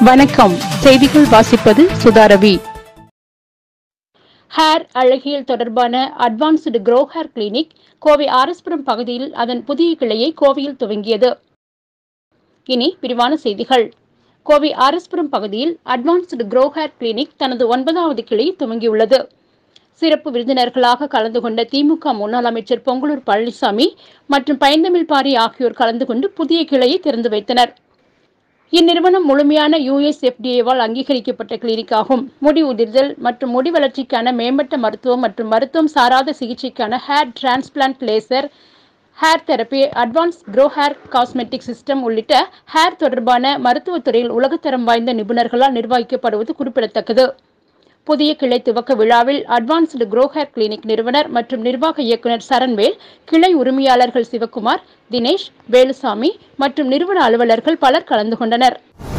வணக்கம் செய்திகள் வாசிப்பது சுதாரவி ஹேர் அழகியல் தொடர்பான advanced grow hair clinic Kovai ஆரஸ்புரம் பகுதியில் அதன் புதிய கிளையை கோவையில் துவங்கியது இனி விரிவான செய்திகள் கோவை ஆரஸ்புரம் பகுதியில் அட்வான்ஸ்டு க்ரோ ஹேர் கிளினிக் தனது ஒன்பதாவது கிளை துவங்கியுள்ளது சிறப்பு விருந்தினர்களாக கலந்து கொண்ட திமுக முன்னாள் அமைச்சர் பொங்கலூர் பழனிசாமி மற்றும் பைந்தமிழ் பாரி ஆகியோர் கலந்து கொண்டு புதிய கிளையை திறந்து வைத்தனர் இந்நிறுவனம் முழுமையான யுஎஸ்எஃப்டிஏவால் அங்கீகரிக்கப்பட்ட கிளினிக் ஆகும் முடி உதிர்தல் மற்றும் முடி வளர்ச்சிக்கான மேம்பட்ட மருத்துவம் மற்றும் மருத்துவம் சாராத சிகிச்சைக்கான hair transplant laser hair therapy advance grow hair cosmetic system உள்ளிட்ட ஹேர் தொடர்பான மருத்துவத் துறையில் உலகத்தரம் வாய்ந்த நிபுணர்களால் நிர்வகிக்கப்படுவது குறிப்பிடத்தக்கது புதிய கிளை துவக்க விழாவில் அட்வான்ஸ்டு க்ரோ ஹேர் கிளினிக் நிறுவனர் மற்றும் நிர்வாக இயக்குநர் சரண்வேல் கிளை உரிமையாளர்கள் சிவக்குமார் தினேஷ் வேலுசாமி மற்றும் நிறுவன அலுவலர்கள் பலர் கலந்து கொண்டனர்